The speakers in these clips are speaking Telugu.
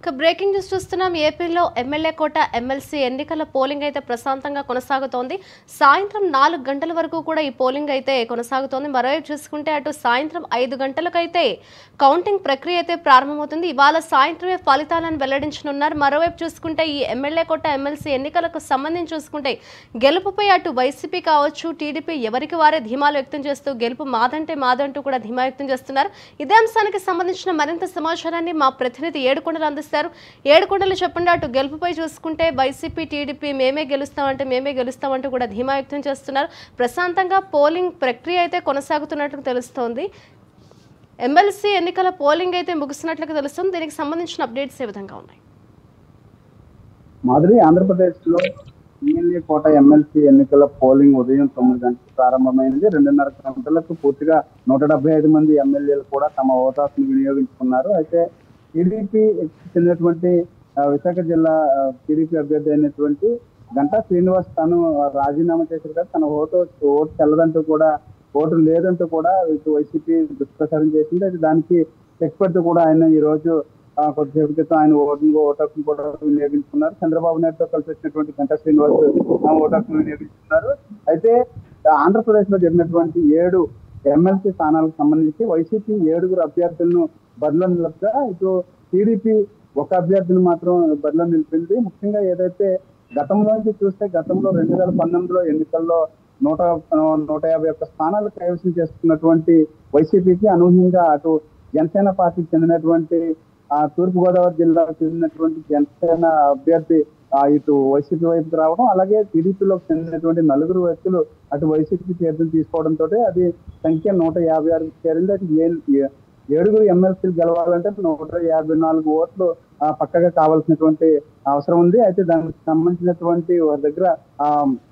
ఇక బ్రేకింగ్ న్యూస్ చూస్తున్నాం ఏపీలో ఎమ్మెల్యే కోట ఎమ్మెల్సీ ఎన్నికల పోలింగ్ అయితే ప్రశాంతంగా కొనసాగుతోంది సాయంత్రం నాలుగు గంటల వరకు కూడా ఈ పోలింగ్ అయితే కొనసాగుతోంది మరోవైపు చూసుకుంటే అటు సాయంత్రం ఐదు గంటలకైతే కౌంటింగ్ ప్రక్రియ అయితే ప్రారంభమవుతుంది ఇవాళ సాయంత్రమే ఫలితాలను వెల్లడించనున్నారు మరోవైపు చూసుకుంటే ఈ ఎమ్మెల్యే కోట ఎమ్మెల్సీ ఎన్నికలకు సంబంధించి చూసుకుంటే గెలుపుపై అటు వైసీపీ కావచ్చు టీడీపీ ఎవరికి వారే ధీమాలు వ్యక్తం చేస్తూ గెలుపు మాదంటే మాదంటూ కూడా ధీమా వ్యక్తం చేస్తున్నారు ఇదే అంశానికి సంబంధించిన మరింత సమాచారాన్ని మా ప్రతినిధి ఏడుకొండలు అందిస్తారు ఏడుకొండలు చెప్పండి అటు గెలుపుపై చూసుకుంటే వైసీపీ టీడీపీ మేమే గెలుస్తామంటే మేమే గెలుస్తామంటూ కూడా ధీమా వ్యక్తం చేస్తున్నారు ప్రశాంతంగా పోలింగ్ ప్రక్రియ అయితే కొనసాగుతున్నట్లు తెలుస్తోంది ఎమ్మెల్సీ ఎన్నికల పోలింగ్ అయితే ముగిసినట్లుగా తెలుస్తుంది దీనికి సంబంధించిన అప్డేట్స్ ఏ విధంగా ఉన్నాయి మాదిరి ఆంధ్రప్రదేశ్ లో ఎమ్మెల్యే కోట ఎమ్మెల్సీ ఎన్నికల పోలింగ్ ఉదయం తొమ్మిది గంటలకు ప్రారంభమైంది రెండున్నర గంటలకు పూర్తిగా నూట డెబ్బై ఐదు మంది ఎమ్మెల్యేలు కూడా తమ ఓటాలను వినియోగించుకున్నారు అయితే టీడీపీ చెందినటువంటి ఆ, విశాఖ జిల్లా టీడీపీ అభ్యర్థి అయినటువంటి గంటా శ్రీనివాస్ తను రాజీనామా చేశారు కదా తన ఓటు ఓటు చెల్లదంటూ కూడా ఓటు లేదంటూ కూడా ఇటు వైసీపీ దుష్ప్రచారం చేసింది అయితే దానికి చెక్ పెడుతూ కూడా ఆయన ఈ రోజు ఆ, కొద్దిసేపు క్రితం ఆయన ఓటు ఓటర్ను కూడా వినియోగించుకున్నారు చంద్రబాబు నాయుడుతో కలిసి వచ్చినటువంటి గంటా శ్రీనివాస్ ఆ ఓటర్ను వినియోగించుకున్నారు అయితే ఆంధ్రప్రదేశ్ లో జరిగినటువంటి ఏడు ఎమ్మెల్సీ స్థానాలకు సంబంధించి వైసీపీ ఏడుగురు అభ్యర్థులను బరిలో నిలపగా ఇటు టీడీపీ ఒక అభ్యర్థిని మాత్రం బరిలో నిలిపింది ముఖ్యంగా ఏదైతే గతంలోంచి చూస్తే గతంలో రెండు వేల పంతొమ్మిదిలో ఎన్నికల్లో నూట నూట యాభై ఒక్క స్థానాలు కైవసం చేసుకున్నటువంటి వైసీపీకి అనూహ్యంగా అటు జనసేన పార్టీకి చెందినటువంటి ఆ తూర్పు గోదావరి జిల్లాకు చెందినటువంటి జనసేన అభ్యర్థి ఆ ఇటు వైసీపీ వైపుకి రావడం అలాగే టీడీపీలోకి చెందినటువంటి నలుగురు వ్యక్తులు అటు వైసీపీ చేతులు తీసుకోవడంతో అది సంఖ్య నూట యాభై ఆరు చేరింది అది ఏ- ఏ- ఏడుగురు ఎమ్మెల్సీలు గెలవాలంటే నూట యాభై నాలుగు ఓట్లు ఆ, పక్కగా కావాల్సినటువంటి అవసరం ఉంది అయితే దానికి సంబంధించినటువంటి వారి దగ్గర ఆ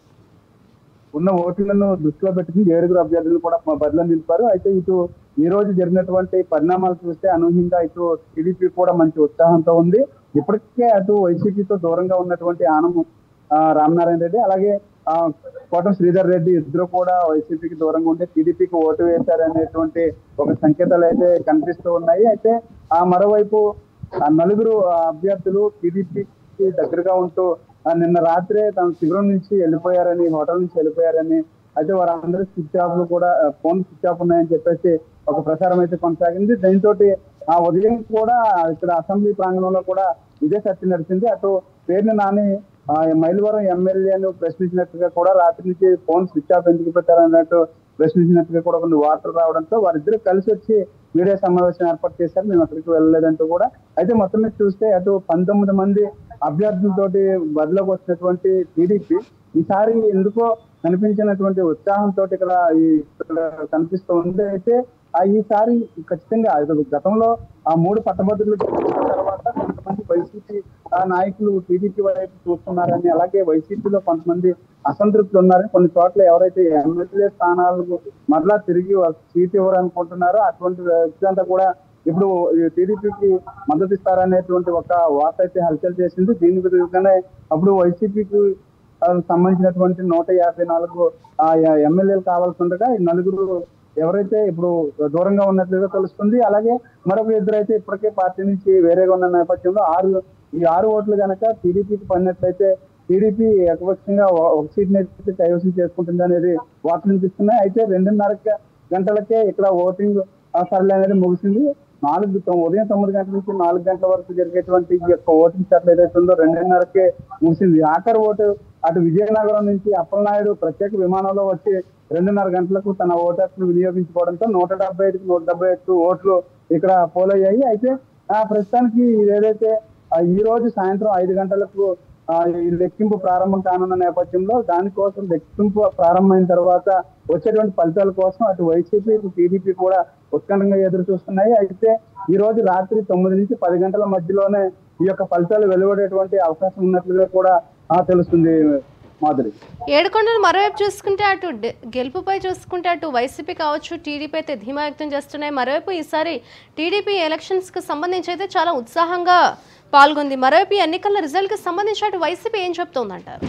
ఉన్న ఓట్లను దృష్టిలో పెట్టుకుని ఏడుగురు అభ్యర్థులు కూడా మా బరిలో నిలిపారు అయితే ఇటు ఈ రోజు జరిగినటువంటి పరిణామాలు చూస్తే అనూహ్యంగా ఇటు టీడీపీ కూడా మంచి ఉత్సాహంతో ఉంది ఇప్పటికే అటు వైసీపీతో దూరంగా ఉన్నటువంటి ఆనము ఆ, రామనారాయణ రెడ్డి అలాగే ఆ, కోటం శ్రీధర్ రెడ్డి ఇద్దరు కూడా వైసీపీకి దూరంగా ఉంటే టీడీపీకి ఓటు వేశారనేటువంటి ఒక సంకేతాలు అయితే కనిపిస్తూ ఉన్నాయి అయితే ఆ మరోవైపు ఆ నలుగురు ఆ, అభ్యర్థులు టీడీపీకి దగ్గరగా ఉంటూ ఆ, నిన్న రాత్రే తమ శిబిరం నుంచి వెళ్ళిపోయారని హోటల్ నుంచి వెళ్ళిపోయారని అయితే వారందరూ స్విచ్ ఆఫ్ కూడా ఆ, ఫోన్ స్విచ్ ఆఫ్ ఉన్నాయని చెప్పేసి ఒక ప్రచారం అయితే కొనసాగింది దీంతో ఆ ఉదయం కూడా ఇక్కడ అసెంబ్లీ ప్రాంగణంలో కూడా ఇదే చర్చ నడిచింది అటు పేరుని నాని ఆ, మైలవరం ఎమ్మెల్యేను ప్రశ్నించినట్టుగా కూడా రాత్రి నుంచి ఫోన్ స్విచ్ ఆఫ్ ఎందుకు పెట్టారన్నట్టు ప్రశ్నించినట్టుగా కూడా కొన్ని వార్తలు రావడంతో వారిద్దరు కలిసి వచ్చి మీడియా సమావేశం ఏర్పాటు చేశారు మేము అక్కడికి వెళ్ళలేదంటూ కూడా అయితే మొత్తం మీద చూస్తే అటు పంతొమ్మిది మంది అభ్యర్థులతోటి బరిలోకి వచ్చినటువంటి టీడీపీ ఈసారి ఎందుకో కనిపించినటువంటి ఉత్సాహంతో ఇక్కడ ఈ ఇక్కడ కనిపిస్తూ ఉంది అయితే ఆ ఈసారి ఖచ్చితంగా ఇది గతంలో ఆ మూడు పట్టభద్రులు గెలిచిన తర్వాత కొంతమంది వైసీపీ ఆ నాయకులు టీడీపీ వైపు చూస్తున్నారని అలాగే వైసీపీలో కొంతమంది అసంతృప్తులు ఉన్నారని కొన్ని చోట్ల ఎవరైతే ఎమ్మెల్యే స్థానాలకు మరలా తిరిగి వాళ్ళకి సీట్ ఇవ్వరు అనుకుంటున్నారో అటువంటి వ్యక్తులంతా కూడా ఇప్పుడు టీడీపీకి మద్దతు ఇస్తారనేటువంటి ఒక వార్త అయితే హల్చల్ చేసింది దీని విధంగానే అప్పుడు వైసీపీకి ఆ, సంబంధించినటువంటి నూట యాభై నాలుగు ఆ ఎమ్మెల్యేలు కావాల్సి ఉండగా ఈ నలుగురు ఎవరైతే ఇప్పుడు దూరంగా ఉన్నట్లుగా తెలుస్తుంది అలాగే మరొక ఇద్దరు అయితే ఇప్పటికే పార్టీ నుంచి వేరేగా ఉన్న నేపథ్యంలో ఆరు ఈ ఆరు ఓట్లు కనుక టీడీపీకి పడినట్లయితే టీడీపీ ఏకపక్షంగా ఒ- ఒక సీట్ అయితే కైవసం చేసుకుంటుంది అనేది వార్తలు వినిపిస్తున్నాయి అయితే రెండున్నర గంటలకే ఇక్కడ ఓటింగ్ ఆ సరళి అనేది ముగిసింది నాలుగు తొ- ఉదయం తొమ్మిది గంటల నుంచి నాలుగు గంటల వరకు జరిగేటువంటి ఈ యొక్క ఓటింగ్ సరళి ఏదైతే ఉందో రెండున్నరకే ముగిసింది ఆఖరి ఓటు అటు విజయనగరం నుంచి అప్పలనాయుడు ప్రత్యేక విమానంలో వచ్చి రెండున్నర గంటలకు తన ఓటర్ను వినియోగించుకోవడంతో నూట డెబ్బై ఐదుకి నూట డెబ్బై ఐదు ఓట్లు ఇక్కడ పోలయ్యాయి అయితే ఆ ప్రస్తుతానికి ఏదైతే ఆ, ఈ రోజు సాయంత్రం ఐదు గంటలకు ఆ, ఈ లెక్కింపు ప్రారంభం కానున్న నేపథ్యంలో దానికోసం లెక్కింపు ప్రారంభమైన తర్వాత వచ్చేటువంటి ఫలితాల కోసం అటు వైసీపీ ఇటు టీడీపీ కూడా ఉత్కంఠంగా ఎదురు చూస్తున్నాయి అయితే ఈ రోజు రాత్రి తొమ్మిది నుంచి పది గంటల మధ్యలోనే ఈ యొక్క ఫలితాలు వెలువడేటువంటి అవకాశం ఉన్నట్లుగా కూడా ఆ, తెలుస్తుంది మాధురి ఏడుకొండలు మరోవైపు చూసుకుంటే అటు డె- గెలుపుపై చూసుకుంటే అటు వైసీపీ కావచ్చు టీడీపీ అయితే ధీమా వ్యక్తం చేస్తున్నాయి మరోవైపు ఈసారి టీడీపీ ఎలక్షన్స్ కి సంబంధించి అయితే చాలా ఉత్సాహంగా పాల్గొంది మరోవైపు ఈ ఎన్నికల రిజల్ట్ కి సంబంధించి అటు వైసీపీ ఏం చెప్తోందంటారు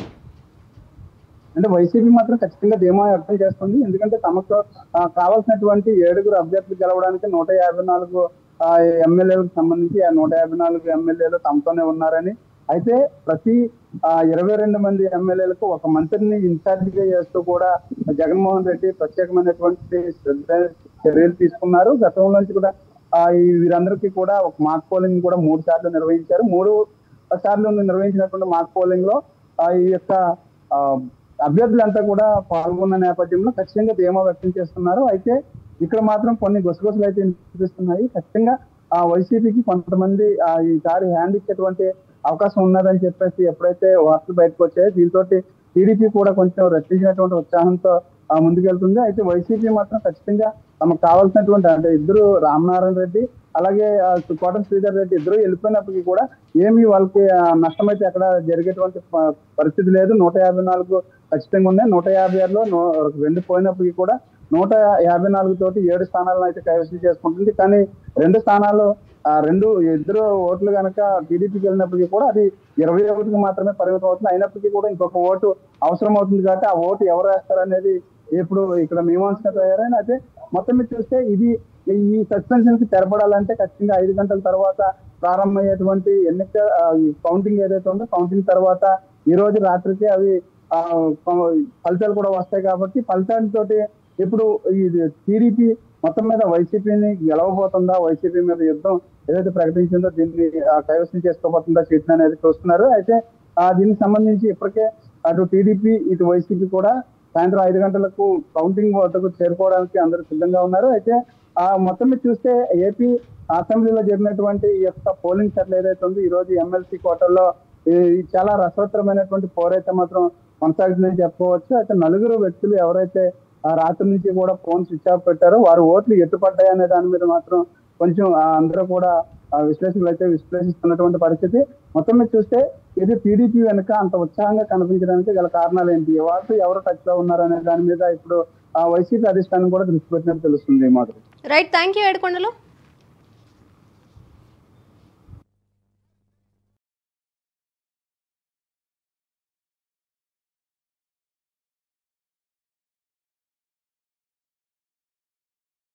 అంటే వైసీపీ మాత్రం ఖచ్చితంగా ధీమా వ్యక్తం చేస్తుంది ఎందుకంటే తమకు ఆ, కావాల్సినటువంటి ఏడుగురు అభ్యర్థులు గెలవడానికి నూట యాభై నాలుగు ఆ ఎమ్మెల్యేలకు సంబంధించి ఆ నూట యాభై నాలుగు ఎమ్మెల్యేలు తమతోనే ఉన్నారని అయితే ప్రతి ఆ ఇరవై రెండు మంది ఎమ్మెల్యేలకు ఒక మంత్రిని ఇన్ఛార్జ్ గా చేస్తూ కూడా జగన్మోహన్ రెడ్డి ప్రత్యేకమైనటువంటి శ్రద్ధ చర్యలు తీసుకున్నారు గతంలో నుంచి కూడా ఆ ఈ వీరందరికీ కూడా ఒక మాక్ పోలింగ్ కూడా మూడు సార్లు నిర్వహించారు మూడు సార్లు నిర్వహించినటువంటి మాక్ పోలింగ్ లో ఆ ఈ యొక్క ఆ, అభ్యర్థులంతా కూడా పాల్గొన్న నేపథ్యంలో ఖచ్చితంగా ధీమా వ్యక్తం చేస్తున్నారు అయితే ఇక్కడ మాత్రం కొన్ని గుసగుసలు అయితే వినిపిస్తున్నాయి ఖచ్చితంగా ఆ వైసీపీకి కొంతమంది ఆ ఈసారి హ్యాండ్ ఇచ్చేటువంటి అవకాశం ఉన్నదని చెప్పేసి ఎప్పుడైతే వార్తలు బయటకు వచ్చాయో దీంతో టీడీపీ కూడా కొంచెం రక్షించినటువంటి ఉత్సాహంతో ఆ ముందుకెళ్తుంది అయితే వైసీపీ మాత్రం ఖచ్చితంగా తమకు కావాల్సినటువంటి అంటే ఇద్దరు రామనారాయణ రెడ్డి అలాగే ఆ, కోట శ్రీధర్ రెడ్డి ఇద్దరు వెళ్ళిపోయినప్పటికీ కూడా ఏమీ వాళ్ళకి ఆ, నష్టమైతే అక్కడ జరిగేటువంటి ప- పరిస్థితి లేదు నూట యాభై నాలుగు ఖచ్చితంగా ఉన్నాయి నూట యాభై ఆరులో నూ- రెండు పోయినప్పటికీ కూడా నూట యాభై నాలుగు తోటి ఏడు స్థానాలను అయితే కైవసం చేసుకుంటుంది కానీ రెండు స్థానాలు ఆ రెండు ఇద్దరు ఓట్లు కనుక టీడీపీకి వెళ్ళినప్పటికీ కూడా అది ఇరవై ఒకటికి మాత్రమే పరిమితం అవుతుంది అయినప్పటికీ కూడా ఇంకొక ఓటు అవసరం అవుతుంది కాబట్టి ఆ ఓటు ఎవరు వేస్తారనేది ఇప్పుడు ఇక్కడ మీమాంసగా తయారైన అయితే మొత్తం మీద చూస్తే ఇది ఈ సస్పెన్షన్ కి తెరపడాలంటే ఖచ్చితంగా ఐదు గంటల తర్వాత ప్రారంభమయ్యేటువంటి ఎన్నిక ఆ, ఈ కౌంటింగ్ ఏదైతే ఉందో కౌంటింగ్ తర్వాత ఈ రోజు రాత్రికి అవి ఆ, కొ- ఫలితాలు కూడా వస్తాయి కాబట్టి ఫలితాలతోటి ఇప్పుడు ఈ టీడీపీ మొత్తం మీద వైసీపీని గెలవబోతుందా వైసీపీ మీద యుద్ధం ఏదైతే ప్రకటించిందో దీన్ని ఆ, కైవసం చేసుకోబోతుందా సీట్ని అనేది చూస్తున్నారు అయితే ఆ దీనికి సంబంధించి ఇప్పటికే అటు టీడీపీ ఇటు వైసీపీ కూడా సాయంత్రం ఐదు గంటలకు కౌంటింగ్ వద్దకు చేరుకోవడానికి అందరూ సిద్ధంగా ఉన్నారు అయితే ఆ మొత్తం మీద చూస్తే ఏపీ అసెంబ్లీలో జరిగినటువంటి ఈ యొక్క పోలింగ్ సెటిల్ ఏదైతే ఉందో ఈ రోజు ఎమ్మెల్సీ కోటల్లో ఈ చాలా రసవత్తరమైనటువంటి పోరైతే మాత్రం కొనసాగుతుందని చెప్పుకోవచ్చు అయితే నలుగురు వ్యక్తులు ఎవరైతే ఆ రాత్రి నుంచి కూడా ఫోన్ స్విచ్ ఆఫ్ పెట్టారో వారు ఓట్లు ఎట్టుపడ్డాయి అనే దాని మీద మాత్రం కొంచెం ఆ అందరూ కూడా ఆ విశ్లేషకులు అయితే విశ్లేషిస్తున్నటువంటి పరిస్థితి మొత్తం మీద చూస్తే ఇది టీడీపీ వెనుక అంత ఉత్సాహంగా కనిపించడానికి గల కారణాలు ఏంటి వాళ్ళు ఎవరు టచ్ లో ఉన్నారు అనే దాని మీద ఇప్పుడు ఆ వైసీపీ అధిష్టానం కూడా దృష్టి పెట్టినట్టు తెలుస్తుంది మాత్రం రైట్ థ్యాంక్ యూ ఏడుకొండలు